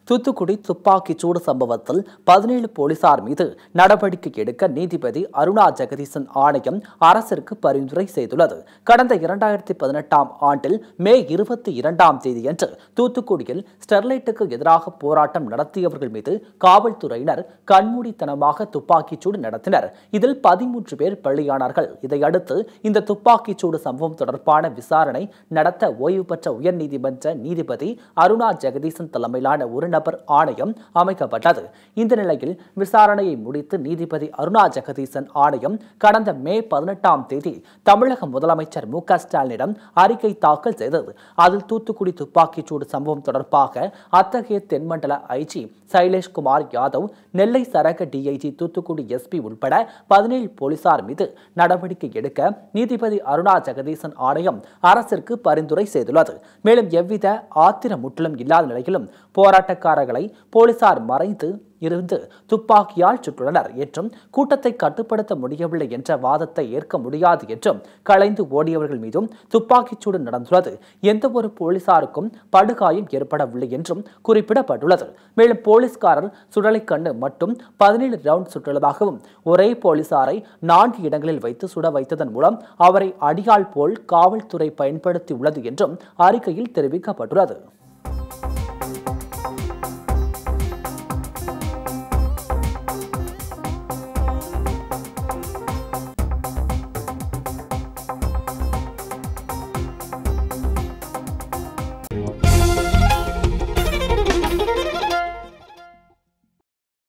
தூத்துக்குடி துப்பாக்கிச் சூடு சம்பவத்தில் பதினேழு போலீசார் மீது நடவடிக்கை எடுக்க நீதிபதி அருணா ஜெகதீசன் ஆணையம் அரசிற்கு பரிந்துரை செய்துள்ளது கடந்த இரண்டாயிரத்தி பதினெட்டாம் ஆண்டில் மே இருபத்தி இரண்டாம் தேதியன்று தூத்துக்குடியில் ஸ்டெர்லைட்டுக்கு எதிராக போராட்டம் நடத்தியவர்கள் மீது காவல்துறையினர் கண்மூடித்தனமாக துப்பாக்கிச் சூடு நடத்தினர் இதில் பதிமூன்று பேர் பலியானார்கள் இதையடுத்து இந்த துப்பாக்கிச் சூடு சம்பவம் தொடர்பான விசாரணை நடத்த ஓய்வு பெற்ற உயர்நீதிமன்ற நீதிபதி அருணா ஜெகதீசன் தலைமையிலான ஒரு நபர் ஆணையம் அமைக்கப்பட்டது இந்த நிலையில் விசாரணையை முடித்து நீதிபதி அருணா ஜெகதீசன் ஆணையம் கடந்த மே பதினெட்டாம் தேதி தமிழக முதலமைச்சர் மு க ஸ்டாலினிடம் அறிக்கை தாக்கல் செய்தது அதில் தூத்துக்குடி துப்பாக்கிச் சூடு சம்பவம் தொடர்பாக அத்தகைய தென்மண்டல ஐஜி சைலேஷ்குமார் யாதவ் நெல்லை சரக டிஐஜி தூத்துக்குடி எஸ்பி உட்பட பதினேழு போலீசார் மீது நடவடிக்கை எடுக்க நீதிபதி அருணா ஜெகதீசன் ஆணையம் அரசிற்கு பரிந்துரை செய்துள்ளது மேலும் எவ்வித ஆத்திரமுற்றலும் இல்லாத நிலையிலும் போராட்டக்காரர்களை போலீசார் மறைந்து இருந்து துப்பாக்கியால் சுட்டுள்ளனர் என்றும் கூட்டத்தை கட்டுப்படுத்த முடியவில்லை என்ற வாதத்தை ஏற்க முடியாது என்றும் கலைந்து ஓடியவர்கள் மீதும் துப்பாக்கிச்சூடு நடந்துள்ளது எந்த ஒரு போலீசாருக்கும் படுகாயம் ஏற்படவில்லை என்றும் குறிப்பிடப்பட்டுள்ளது மேலும் போலீஸ்காரர் சுடலைக்கண்ணு மட்டும் பதினேழு ரவுண்ட் சுட்டுள்ளதாகவும் ஒரே போலீசாரை நான்கு இடங்களில் வைத்து சுட வைத்ததன் மூலம் அவரை அடியாள் போல் காவல்துறை பயன்படுத்தியுள்ளது என்றும் அறிக்கையில் தெரிவிக்கப்பட்டுள்ளது